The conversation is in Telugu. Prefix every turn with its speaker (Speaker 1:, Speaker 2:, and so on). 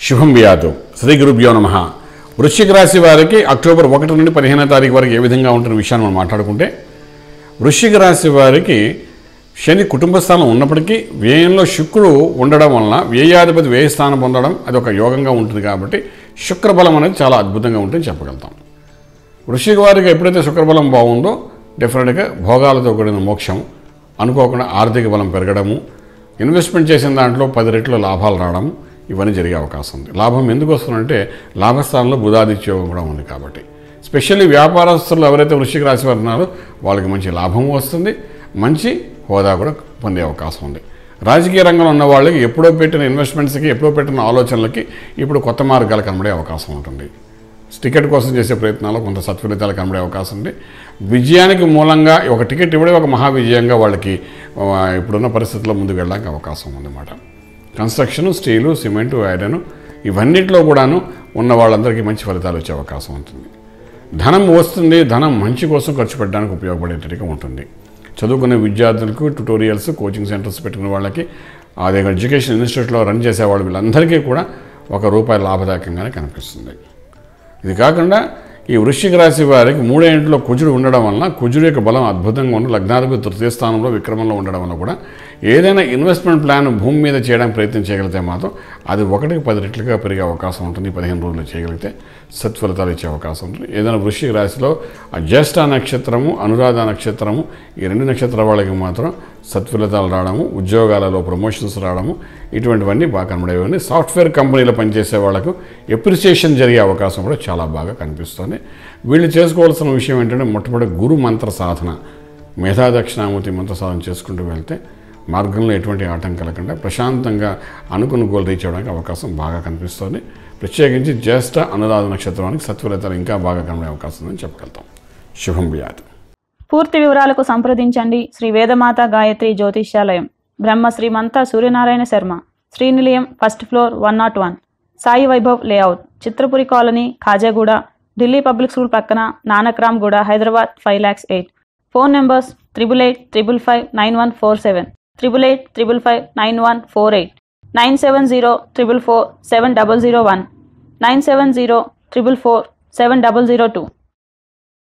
Speaker 1: శుభం వ్యాధు శ్రీ గురుభ్యో నమ వృశ్చిక రాశి వారికి అక్టోబర్ ఒకటి నుండి పదిహేనో తారీఖు వరకు ఏ విధంగా ఉంటున్న విషయాన్ని మనం మాట్లాడుకుంటే వృశ్చిక రాశి వారికి శని కుటుంబ స్థానం ఉన్నప్పటికీ వ్యయంలో శుక్రుడు ఉండడం వలన వ్యయాధిపతి వ్యయ స్థానం పొందడం అది ఒక యోగంగా ఉంటుంది కాబట్టి శుక్రబలం అనేది చాలా అద్భుతంగా ఉంటుందని చెప్పగలుగుతాం వృశ్చిక వారికి ఎప్పుడైతే శుక్రబలం బాగుందో డెఫినెట్గా భోగాలతో కూడిన మోక్షం అనుకోకుండా ఆర్థిక బలం పెరగడము ఇన్వెస్ట్మెంట్ చేసిన దాంట్లో పది రెట్లు లాభాలు రావడం ఇవన్నీ జరిగే అవకాశం ఉంది లాభం ఎందుకు వస్తుందంటే లాభస్థానంలో బుధాదిత్య యోగం కూడా ఉంది కాబట్టి స్పెషల్లీ వ్యాపారస్తులు ఎవరైతే వృశ్చిక రాశి వారు ఉన్నారో వాళ్ళకి మంచి లాభం వస్తుంది మంచి హోదా కూడా పొందే అవకాశం ఉంది రాజకీయ రంగంలో ఉన్న వాళ్ళకి ఎప్పుడో పెట్టిన ఇన్వెస్ట్మెంట్స్కి ఎప్పుడో పెట్టిన ఆలోచనలకి ఇప్పుడు కొత్త మార్గాలు కనబడే అవకాశం ఉంటుంది టికెట్ కోసం చేసే ప్రయత్నాల్లో కొంత సత్ఫలితాలు కనబడే అవకాశం ఉంది విజయానికి మూలంగా ఒక టికెట్ ఇవ్వడం ఒక మహా విజయంగా వాళ్ళకి ఆ, ఇప్పుడున్న పరిస్థితుల్లో ముందుకు వెళ్ళడానికి అవకాశం ఉందన్నమాట కన్స్ట్రక్షన్ స్టీలు సిమెంటు ఐరన్ ఇవన్నిట్లో కూడాను ఉన్న వాళ్ళందరికీ మంచి ఫలితాలు వచ్చే అవకాశం ఉంటుంది ధనం వస్తుంది ధనం మంచి కోసం ఖర్చు పెట్టడానికి ఉపయోగపడేటట్టుగా ఉంటుంది చదువుకునే విద్యార్థులకు ట్యుటోరియల్స్ కోచింగ్ సెంటర్స్ పెట్టుకునే వాళ్ళకి అదే ఎడ్యుకేషన్ ఇన్స్టిట్యూట్లో రన్ చేసేవాళ్ళు వీళ్ళందరికీ కూడా ఒక రూపాయి లాభదాయకంగానే కనిపిస్తుంది ఇది కాకుండా ఈ వృశ్చిక రాశి వారికి మూడో ఇంట్లో కుజుడు ఉండడం వలన కుజుడు యొక్క బలం అద్భుతంగా ఉండి లగ్నాధిపతి తృతీయ స్థానంలో విక్రమంలో ఉండడం వల్ల కూడా ఏదైనా ఇన్వెస్ట్మెంట్ ప్లాన్ భూమి మీద చేయడానికి ప్రయత్నం చేయగలిగితే మాత్రం అది ఒకటికి పది రెట్లుగా పెరిగే అవకాశం ఉంటుంది ఈ పదిహేను రోజులు చేయగలిగితే సత్ఫలితాలు ఇచ్చే అవకాశం ఉంటుంది ఏదైనా వృశ్చిక రాశిలో ఆ జ్యేష్ఠ నక్షత్రము అనురాధ నక్షత్రము ఈ రెండు నక్షత్రాల వాళ్ళకి మాత్రం సత్ఫలితాలు రావడము ఉద్యోగాలలో ప్రమోషన్స్ రావడము ఇటువంటివన్నీ బాగా కనబడేవన్నీ సాఫ్ట్వేర్ కంపెనీలో పనిచేసే వాళ్ళకు ఎప్రిసియేషన్ జరిగే అవకాశం కూడా చాలా బాగా కనిపిస్తుంది వీళ్ళు చేసుకోవాల్సిన విషయం ఏంటంటే మొట్టమొదటి గురు మంత్ర సాధన మేధా దక్షిణామూర్తి మంత్ర సాధన చేసుకుంటూ వెళ్తే మార్గంలో ఎటువంటి ఆటంకాలు లేకుండా ప్రశాంతంగా అనుకున్న గోల్ రీచ్ అవ్వడానికి అవకాశం బాగా కనిపిస్తుంది ప్రత్యేకించి జ్యేష్ఠ అనురాధ నక్షత్రానికి సత్ఫలితాలు ఇంకా బాగా కనబడే అవకాశం ఉందని చెప్పగలుగుతాం శుభం వ్యాధి
Speaker 2: పూర్తి వివరాలకు సంప్రదించండి Shri Vedamata Gayatri Jyotishyalayam Brahma Srimantha Suryanarayana Sharma Srinilayam first floor one not one Sai Vaibhav layout Chitrapuri colony Khajaguda Delhi public school పక్కన Nanakramguda Hyderabad five lakhs eight phone numbers triple eight triple five nine one four seven triple eight triple five nine one four eight nine seven zero triple four seven double zero one nine seven zero triple four seven double zero two